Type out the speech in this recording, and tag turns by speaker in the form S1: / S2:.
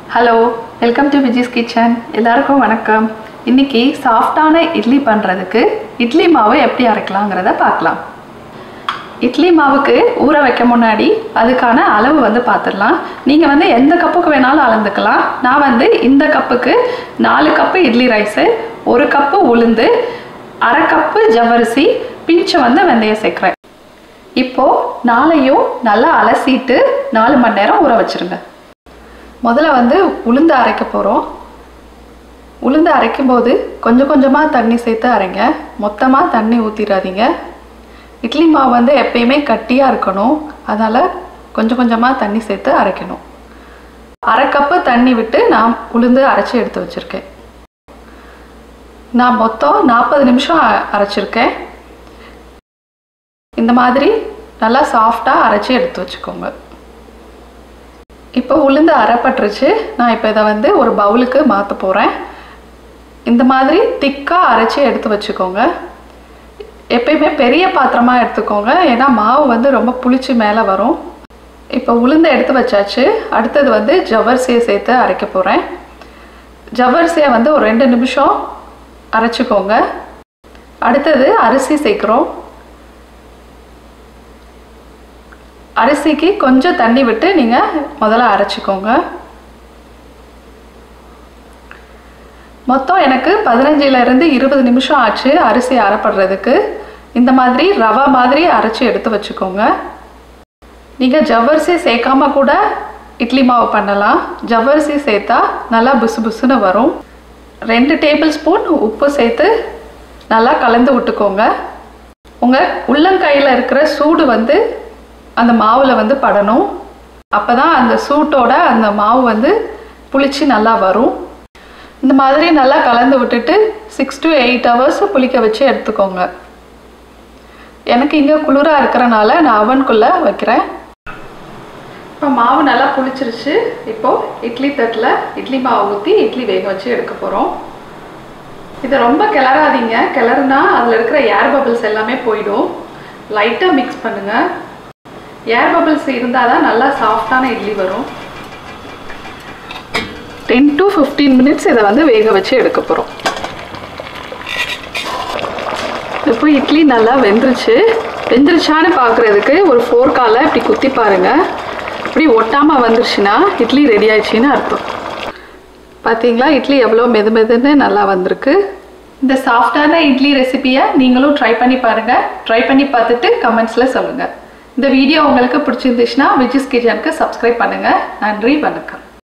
S1: hello welcome to Viji's kitchen எல்லாருக்கும் வணக்கம் இன்னைக்கு சாஃப்டான இட்லி பண்ணுறதுக்கு இட்லி மாவு எப்படி அரைக்கலாங்கிறத பார்க்கலாம் இட்லி மாவுக்கு ஊற வைக்க முன்னாடி அதுக்கான அளவு வந்து பார்த்துடலாம் நீங்கள் வந்து எந்த கப்புக்கு வேணாலும் அளந்துக்கலாம் நான் வந்து இந்த கப்புக்கு நாலு கப்பு இட்லி ரைஸு ஒரு கப்பு உளுந்து அரை கப்பு ஜவ்வரிசி பிஞ்சு வந்து வெந்தயம் சேர்க்குறேன் இப்போது நாளையும் நல்லா அலசிட்டு நாலு மணி நேரம் ஊற வச்சுருங்க முதல்ல வந்து உளுந்து அரைக்க போகிறோம் உளுந்து அரைக்கும் போது கொஞ்சம் கொஞ்சமாக தண்ணி சேர்த்து அரைங்க மொத்தமாக தண்ணி ஊற்றிடாதீங்க இட்லி மாவு வந்து எப்பயுமே கட்டியாக இருக்கணும் அதனால் கொஞ்சம் கொஞ்சமாக தண்ணி சேர்த்து அரைக்கணும் அரை கப்பு தண்ணி விட்டு நான் உளுந்து அரைச்சி எடுத்து வச்சுருக்கேன் நான் மொத்தம் நாற்பது நிமிஷம் அ- அரைச்சிருக்கேன் இந்த மாதிரி நல்லா சாஃப்டாக அரைச்சி எடுத்து வச்சுக்கோங்க இப்போ உளுந்து அரைப்பட்டுருச்சு நான் இப்போ இதை வந்து ஒரு பவுலுக்கு மாற்ற போகிறேன் இந்த மாதிரி திக்காக அரைச்சி எடுத்து வச்சுக்கோங்க எப்பயுமே பெரிய பாத்திரமாக எடுத்துக்கோங்க ஏன்னா மாவு வந்து ரொம்ப புளிச்சு மேலே வரும் இப்போ உளுந்து எடுத்து வச்சாச்சு அடுத்தது வந்து ஜவ்வரிசியை சேர்த்து அரைக்க போகிறேன் ஜவ்வரிசியை வந்து ஒரு ரெண்டு நிமிஷம் அரைச்சிக்கோங்க அடுத்தது அரிசி சேர்க்குறோம் அரிசிக்கு கொஞ்சம் தண்ணி விட்டு நீங்கள் முதல்ல அரைச்சிக்கோங்க மொத்தம் எனக்கு பதினஞ்சிலேருந்து இருபது நிமிஷம் ஆச்சு அரிசி அரைப்படுறதுக்கு இந்த மாதிரி ரவை மாதிரி அரைச்சி எடுத்து வச்சுக்கோங்க நீங்கள் ஜவ்வரிசி சேர்க்காம கூட இட்லி மாவு பண்ணலாம் ஜவ்வரிசி சேர்த்தா நல்லா புசு புசுன்னு வரும் ரெண்டு டேபிள் ஸ்பூன் உப்பு சேர்த்து நல்லா கலந்து விட்டுக்கோங்க உங்கள் உள்ளங்கையில் இருக்கிற சூடு வந்து அந்த மாவில் வந்து படணும் அப்போ தான் அந்த சூட்டோட அந்த மாவு வந்து புளிச்சு நல்லா வரும் இந்த மாதிரி நல்லா கலந்து விட்டுட்டு சிக்ஸ் டு எயிட் ஹவர்ஸ் புளிக்க வச்சு எடுத்துக்கோங்க எனக்கு இங்கே குளிராக இருக்கிறனால நான் அவனுக்குள்ளே வைக்கிறேன் இப்போ மாவு நல்லா புளிச்சிருச்சு இப்போது இட்லி தட்டில் இட்லி மாவு ஊற்றி இட்லி வேக வச்சு எடுக்க போகிறோம் இதை ரொம்ப கிளறாதீங்க கிளறுனா அதில் இருக்கிற ஏர் பபிள்ஸ் எல்லாமே போயிடும் லைட்டாக மிக்ஸ் பண்ணுங்கள் ஏர் பபிள்ஸ் இருந்தால் தான் நல்லா சாஃப்டான இட்லி வரும் டென் டு ஃபிஃப்டீன் மினிட்ஸ் இதை வந்து வேக வச்சு எடுக்க போகிறோம் இப்போ இட்லி நல்லா வெந்துருச்சு வெந்துருச்சான்னு பார்க்குறதுக்கு ஒரு ஃபோர்க்கால இப்படி குத்தி பாருங்கள் இப்படி ஒட்டாமல் வந்துருச்சுன்னா இட்லி ரெடி ஆயிடுச்சின்னு அர்த்தம் பார்த்தீங்களா இட்லி எவ்வளோ மெது மெதுன்னு நல்லா வந்திருக்கு இந்த சாஃப்டான இட்லி ரெசிபியை நீங்களும் ட்ரை பண்ணி பாருங்கள் ட்ரை பண்ணி பார்த்துட்டு கமெண்ட்ஸில் சொல்லுங்கள் இந்த வீடியோ உங்களுக்கு பிடிச்சிருந்துச்சுன்னா விஜிஸ் கிச்சனுக்கு சப்ஸ்கிரைப் பண்ணுங்கள் நன்றி வணக்கம்